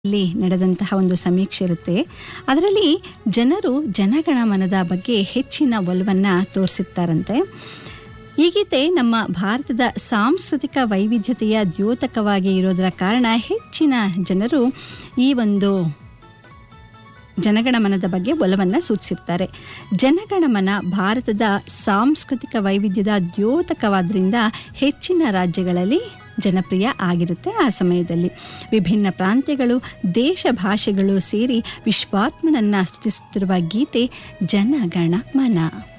ಇಲ್ಲಿ ನಡೆದಂತಹ ಒಂದು ಸಮೀಕ್ಷೆ ಇರುತ್ತೆ ಅದರಲ್ಲಿ ಜನರು ಜನಗಣಮನದ ಬಗ್ಗೆ ಹೆಚ್ಚಿನ ಒಲವನ್ನು ತೋರಿಸಿರ್ತಾರಂತೆ ಈ ಗೀತೆ ನಮ್ಮ ಭಾರತದ ಸಾಂಸ್ಕೃತಿಕ ವೈವಿಧ್ಯತೆಯ ದ್ಯೋತಕವಾಗಿ ಇರೋದರ ಕಾರಣ ಹೆಚ್ಚಿನ ಜನರು ಈ ಒಂದು ಜನಗಣಮನದ ಬಗ್ಗೆ ಒಲವನ್ನು ಸೂಚಿಸಿರ್ತಾರೆ ಜನಗಣಮನ ಭಾರತದ ಸಾಂಸ್ಕೃತಿಕ ವೈವಿಧ್ಯದ ದ್ಯೋತಕವಾದ್ರಿಂದ ಹೆಚ್ಚಿನ ರಾಜ್ಯಗಳಲ್ಲಿ ಜನಪ್ರಿಯ ಆಗಿರುತ್ತೆ ಆ ಸಮಯದಲ್ಲಿ ವಿಭಿನ್ನ ಪ್ರಾಂತ್ಯಗಳು ದೇಶ ಭಾಷೆಗಳು ಸೇರಿ ವಿಶ್ವಾತ್ಮನನ್ನ ಸ್ತುತಿಸುತ್ತಿರುವ ಗೀತೆ ಜನಗಣ ಮನ